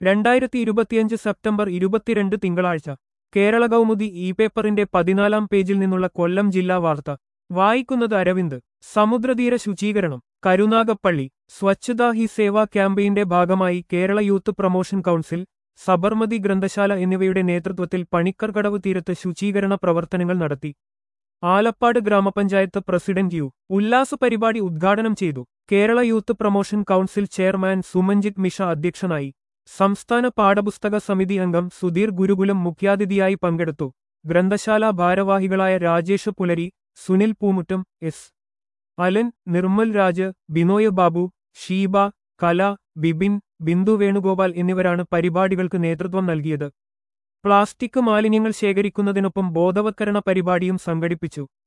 രണ്ടായിരത്തി ഇരുപത്തിയഞ്ച് സെപ്റ്റംബർ ഇരുപത്തിരണ്ട് തിങ്കളാഴ്ച കേരള കൗമുദി ഇ പേപ്പറിന്റെ പതിനാലാം പേജിൽ നിന്നുള്ള കൊല്ലം ജില്ലാ വാർത്ത വായിക്കുന്നത് അരവിന്ദ് സമുദ്രതീര ശുചീകരണം കരുനാഗപ്പള്ളി സ്വച്ഛതാ ഹി സേവാ ക്യാമ്പയിന്റെ ഭാഗമായി Kerala youth promotion council Sabarmati ഗ്രന്ഥശാല എന്നിവയുടെ നേതൃത്വത്തിൽ പണിക്കർകടവ് തീരത്ത് ശുചീകരണ പ്രവർത്തനങ്ങൾ നടത്തി ആലപ്പാട് ഗ്രാമപഞ്ചായത്ത് പ്രസിഡന്റ് യു ഉല്ലാസ പരിപാടി ഉദ്ഘാടനം ചെയ്തു Kerala youth promotion council chairman Sumanjith Misha അധ്യക്ഷനായി സംസ്ഥാന പാഠപുസ്തക സമിതി അംഗം സുധീർ ഗുരുകുലം മുഖ്യാതിഥിയായി പങ്കെടുത്തു ഗ്രന്ഥശാല ഭാരവാഹികളായ രാജേഷ് പുലരി സുനിൽ പൂമുട്ടും എസ് അലൻ നിർമ്മൽ രാജ് ബിനോയ് ബാബു ഷീബ കല ബിബിൻ ബിന്ദു വേണുഗോപാൽ എന്നിവരാണ് പരിപാടികൾക്ക് നേതൃത്വം നൽകിയത് പ്ലാസ്റ്റിക് മാലിന്യങ്ങൾ ശേഖരിക്കുന്നതിനൊപ്പം ബോധവത്കരണ പരിപാടിയും സംഘടിപ്പിച്ചു